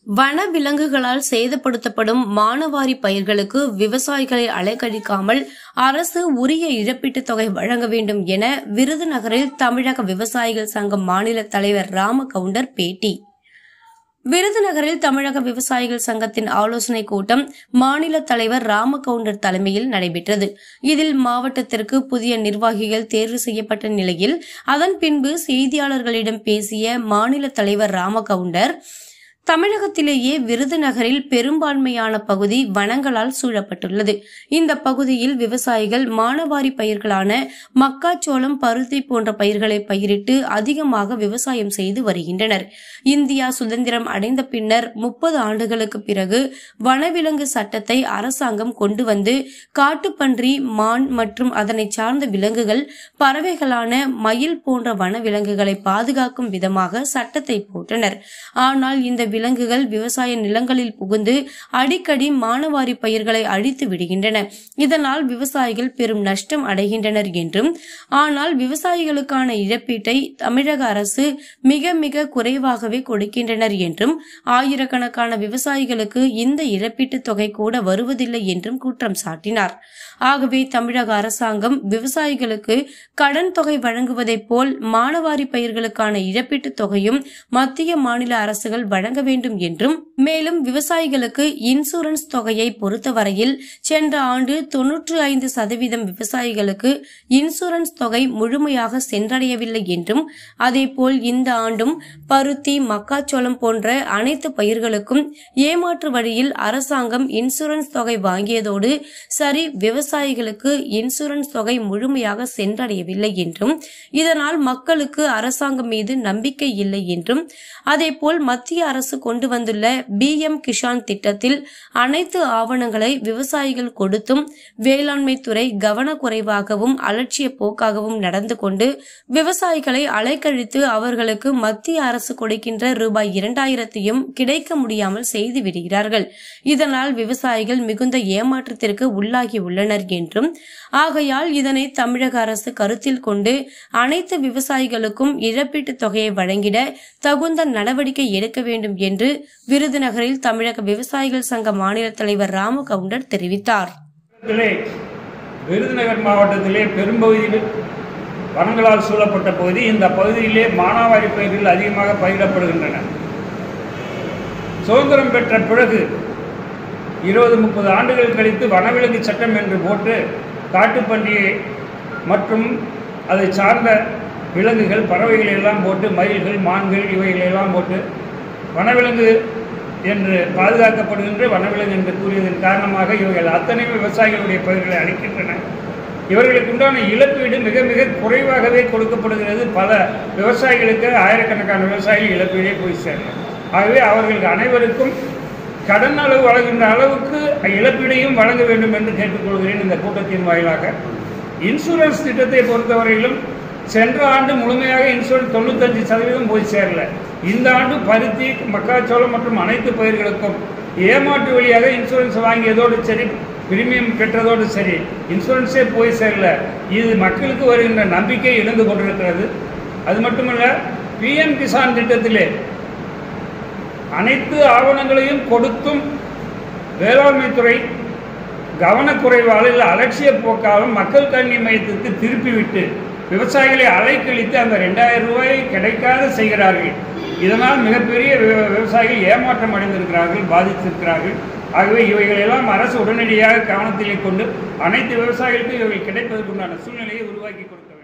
வன விலங்குகளால் சேதப்படுத்தப்படும் மானவாரி பயிர்களுக்கு விவசாயிகளை அலைக்கழிக்காமல் அரசு உரிய இழப்பீட்டுத் தொகை வழங்க வேண்டும் என விருதுநகரில் தமிழக விவசாயிகள் சங்கம் மாநில தலைவர் ராமகவுண்டர் பேட்டி விருதுநகரில் தமிழக விவசாயிகள் சங்கத்தின் ஆலோசனைக் கூட்டம் மாநில தலைவர் ராமகவுண்டர் தலைமையில் நடைபெற்றது இதில் மாவட்டத்திற்கு புதிய நிர்வாகிகள் தேர்வு செய்யப்பட்ட நிலையில் அதன் பின்பு செய்தியாளர்களிடம் பேசிய மாநில தலைவர் ராமகவுண்டர் தமிழகத்திலேயே விருதுநகரில் பெரும்பான்மையான பகுதி வனங்களால் சூழப்பட்டுள்ளது இந்த பகுதியில் விவசாயிகள் மானவாரி பயிர்களான மக்காச்சோளம் பருத்தி போன்ற பயிர்களை பயிரிட்டு அதிகமாக விவசாயம் செய்து வருகின்றனர் இந்தியா சுதந்திரம் அடைந்த பின்னர் முப்பது ஆண்டுகளுக்கு பிறகு வனவிலங்கு சட்டத்தை அரசாங்கம் கொண்டு வந்து காட்டுப்பன்றி மான் மற்றும் அதனை சார்ந்த விலங்குகள் பறவைகளான மயில் போன்ற வனவிலங்குகளை பாதுகாக்கும் விதமாக சட்டத்தை போட்டனர் ஆனால் இந்த விலங்குகள் விவசாய நிலங்களில் புகுந்து அடிக்கடி மானவாரி பயிர்களை அழித்து விடுகின்றன இதனால் விவசாயிகள் பெரும் நஷ்டம் அடைகின்றனர் என்றும் ஆனால் விவசாயிகளுக்கான இழப்பீட்டை தமிழக அரசு மிக மிக குறைவாகவே கொடுக்கின்றனர் என்றும் ஆயிரக்கணக்கான விவசாயிகளுக்கு இந்த இழப்பீட்டுத் தொகை கூட வருவதில்லை என்றும் குற்றம் சாட்டினார் ஆகவே தமிழக அரசாங்கம் விவசாயிகளுக்கு கடன் தொகை வழங்குவதைப் போல் மானவாரி பயிர்களுக்கான இழப்பீட்டுத் தொகையும் மத்திய மாநில அரசுகள் வழங்க வேண்டும் என்றும் மேலும் விவசாயிகளுக்கு இன்சூரன்ஸ் தொகையை பொறுத்தவரையில் சென்ற ஆண்டு தொன்னூற்று ஐந்து சதவீதம் விவசாயிகளுக்கு இன்சூரன்ஸ் தொகை முழுமையாக சென்றடையவில்லை என்றும் அதேபோல் இந்த ஆண்டும் பருத்தி மக்காச்சோளம் போன்ற அனைத்து பயிர்களுக்கும் ஏமாற்று வழியில் அரசாங்கம் இன்சூரன்ஸ் தொகை வாங்கியதோடு சரி விவசாயிகளுக்கு இன்சூரன்ஸ் தொகை முழுமையாக சென்றடையவில்லை என்றும் இதனால் மக்களுக்கு அரசாங்கம் மீது நம்பிக்கை இல்லை என்றும் அதேபோல் மத்திய அரசு கொண்டு வந்துள்ள பி எம் கிஷான் திட்டத்தில் அனைத்து ஆவணங்களை விவசாயிகள் கொடுத்தும் வேளாண்மை துறை கவனக்குறைவாகவும் அலட்சிய போக்காகவும் நடந்து கொண்டு விவசாயிகளை அலைக்கழித்து அவர்களுக்கு மத்திய அரசு கொடுக்கின்ற ரூபாய் இரண்டாயிரத்தையும் கிடைக்க முடியாமல் செய்து விடுகிறார்கள் இதனால் விவசாயிகள் மிகுந்த ஏமாற்றத்திற்கு உள்ளாகி உள்ளனர் என்றும் ஆகையால் இதனை தமிழக அரசு கருத்தில் கொண்டு அனைத்து விவசாயிகளுக்கும் இழப்பீட்டுத் தொகையை வழங்கிட தகுந்த நடவடிக்கை எடுக்க வேண்டும் என்று விருதுநகரில் தமிழக விவசாயிகள் சங்க மாநில தலைவர் ராமகவுண்டர் தெரிவித்தார் மாவட்டத்திலே விருதுநகர் மாவட்டத்திலே பெரும்பகுதி வனங்களால் சூழப்பட்ட பகுதி இந்த பகுதியிலே மானாவாரி பயிர்கள் அதிகமாக பயிரிடப்படுகின்றன சுதந்திரம் பெற்ற பிறகு இருபது முப்பது ஆண்டுகள் கழித்து வனவிலங்கு சட்டம் என்று போட்டு காட்டுப்பன்றியை மற்றும் அதை சார்ந்த விலங்குகள் பறவைகள் எல்லாம் போட்டு மயில்கள் மான்கள் இவைகளை எல்லாம் போட்டு வனவிலங்கு என்று பாதுகாக்கப்படுகின்ற வனவிலங்கு என்று கூறியதன் காரணமாக இவைகள் அத்தனை விவசாயிகளுடைய பயிர்களை அளிக்கின்றன இவர்களுக்கு உண்டான இழப்பீடு மிக மிக குறைவாகவே கொடுக்கப்படுகிறது பல விவசாயிகளுக்கு ஆயிரக்கணக்கான விவசாயிகள் இழப்பீடே போய் சேரல ஆகவே அவர்களுக்கு அனைவருக்கும் கடன் அளவு வழங்குகின்ற அளவுக்கு இழப்பீடையும் வழங்க வேண்டும் என்று கேட்டுக்கொள்கிறேன் இந்த கூட்டத்தின் வாயிலாக இன்சூரன்ஸ் திட்டத்தை பொறுத்தவரையிலும் சென்ற ஆண்டு முழுமையாக இன்சூரன்ஸ் தொண்ணூத்தஞ்சு சதவீதம் போய் சேரல இந்த ஆண்டு பருத்தி மக்காச்சோளம் மற்றும் அனைத்து பயிர்களுக்கும் ஏமாற்று வழியாக இன்சூரன்ஸ் வாங்கியதோடு சரி பிரீமியம் பெற்றதோடு சரி இன்சூரன்ஸே போய் சேரல இது மக்களுக்கு வருகின்ற நம்பிக்கை இழந்து கொண்டிருக்கிறது அது மட்டுமல்ல பிஎம் கிசான் திட்டத்திலே அனைத்து ஆவணங்களையும் கொடுத்தும் வேளாண்மைத்துறை கவனக்குறைவால் இல்லை அலட்சிய போக்காலும் மக்கள் கல்வி மையத்திற்கு திருப்பிவிட்டு விவசாயிகளை அலைக்கழித்து அந்த ரெண்டாயிரம் ரூபாயை கிடைக்காத செய்கிறார்கள் இதனால் மிகப்பெரிய விவ- விவசாயிகள் ஏமாற்றம் அடைந்திருக்கிறார்கள் பாதித்திருக்கிறார்கள் ஆகவே இவைகளெல்லாம் அரசு உடனடியாக கவனத்திலே கொண்டு அனைத்து விவசாயிகளுக்கும் இவை கிடைப்பதற்குண்டான சூழ்நிலையை உருவாக்கி கொடுக்க வேண்டும்